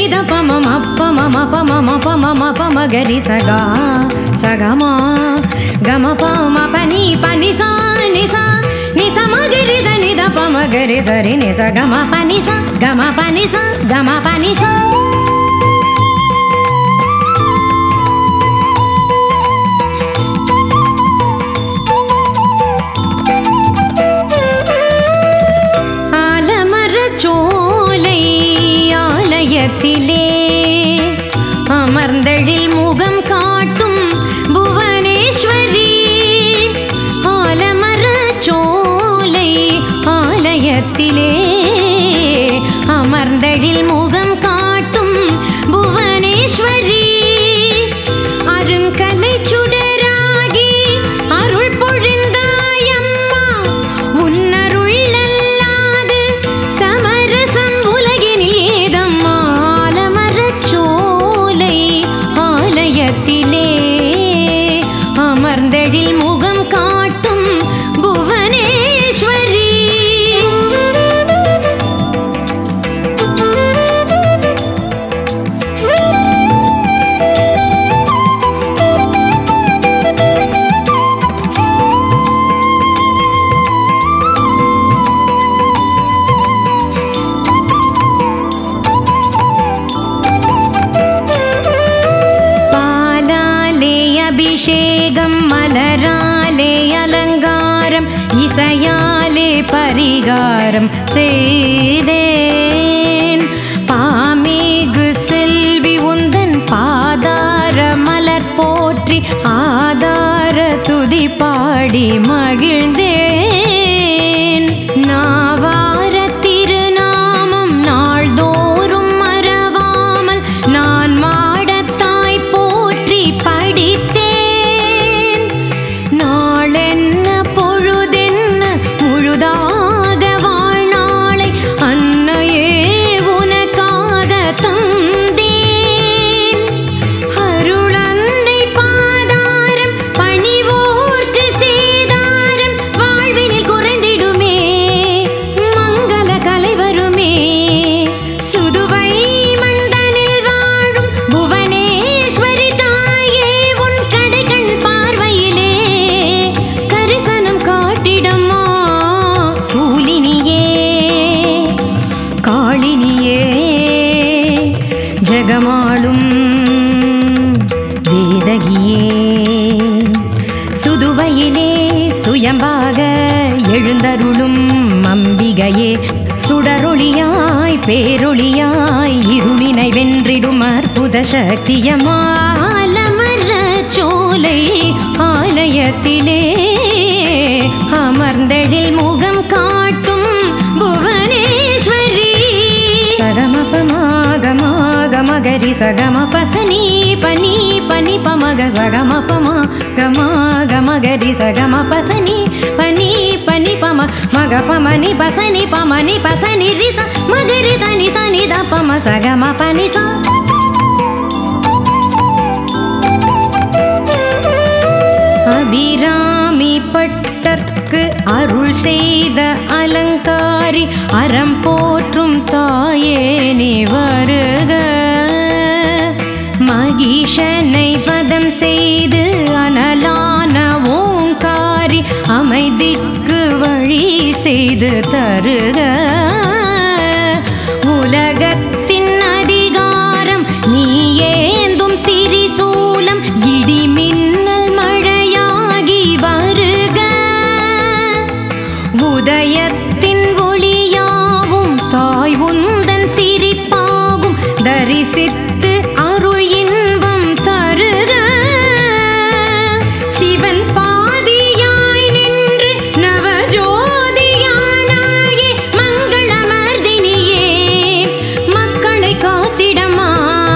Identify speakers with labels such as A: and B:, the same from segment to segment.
A: த பம மப்ப மம பம மப மம பம கரி சகா சகமா கம பம பனி பனி சா நி சா நி ச மகரி த நி த பம கரி சரி நி ச கம பனி சா கம பனி சா கம பனி சா ஆலமரச் சோலை ஆலயத்திலே அமர்ந்தழில் முகம் காட்டும் புவனேஸ்வரி ஆலமரச் சோலை ஆலயத்திலே அமர்ந்தழில் முகம் காட்டும் புவனேஸ்வரி அருங்கலை சுடராகி அருள் பொழிந்தாயம்மா உன்னருள்ளல்லாது சமரசம் உலகினில் ஏதம்மா ஆலமரச் சோலை ஆலயத்திலே அமர்ந்தழில் முகம் காட்டும் புவனேஸ்வரி பாலாலே அபிஷேகம் மலராலே அலங்காரம் இசையாலே பரிகாரம் செய்தேன் பாமேகு செல்வி உந்தன் பாதார மலர் போற்றி ஆதார துதி பாடி மகிழ்ந்தேன் நாவார திருநாமம் நாள்தோறும் மறவாமல் நான் மாடத்தாய் போற்றி படித்தேன் நாளென்ன பொழுதென்ன முழுதாக வாழ்நாளை அன்னையே உனக்காக தந்தேன் அருளன்னை பாதாரம் பணிவோர்க்கு சேதாரம் வாழ்வினில் குறைந்திடுமே மங்கள கலை வருமே சுதுவை மண்டனில் வாழும் புவனேஸ்வரி தாயே உன் கடைகண் பார்வையிலே கரிசனம் காட்டிடம்மா சூலினியே காளினியே ஜெகமாளும் வேதகியே சுதுவையிலே சுயம்பாக எழுந்தருளும் அம்பிகையே சுடரொளியாய் பேரொளியாய் இருளினை வென்றிடும் அற்புத சக்தியமாலமர சோலை ஆலயத்திலே அமர்ந்தழில் முகம் காட்டும் புவனேஸ்வரி சகமபமாகமாகமகரி சகம பசனி பனி பனி பமக சகம பமா கமா கமகரி சகம பசனி பனி பனி பம மக பமனி பசனி பமனி பசனி ரிச மகரி தனி சனி த பம சகம பனி சா அபிராமி பட்டர்க்கு அருள் செய்த அலங்காரி அறம் போற்றும் தாயே நீ வருக மகிஷனை வதம் செய்து அனலான ஓங்காரி அமைதிக்கு வழி செய்து தருக உலகத்தின் அதிகாரம் நீ ஏந்தும் திரிசூலம் இடி மின்னல் மழையாகி வருக உதயத்தின் ஒளியாவும் தாய் உந்தன் சிரிப்பாகும் தரிசித்து அருள் இன்பம் தருக சிவன் பாதியாய் நின்று நவஜோதியானாயே மங்களமர்தினியே மக்களை காத்திடமா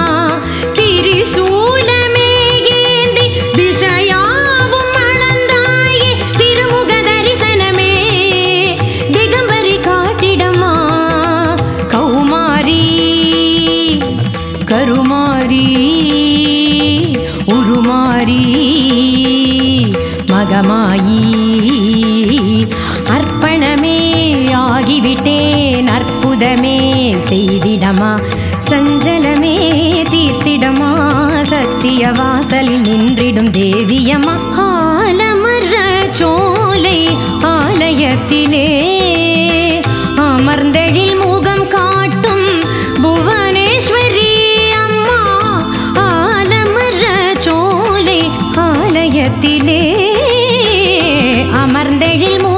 A: திரிசூலமே ஏந்தி திசையாவும் அளந்தாயே திருமுக தரிசனமே திகம்பரி காட்டிடமா கௌமாரி கரு ஆலயத்திலே அமர்ந்தெழில் முகம் காட்டும் புவனேஸ்வரி அம்மா ஆலமர சோலை ஆலயத்திலே அமர்ந்தெழில்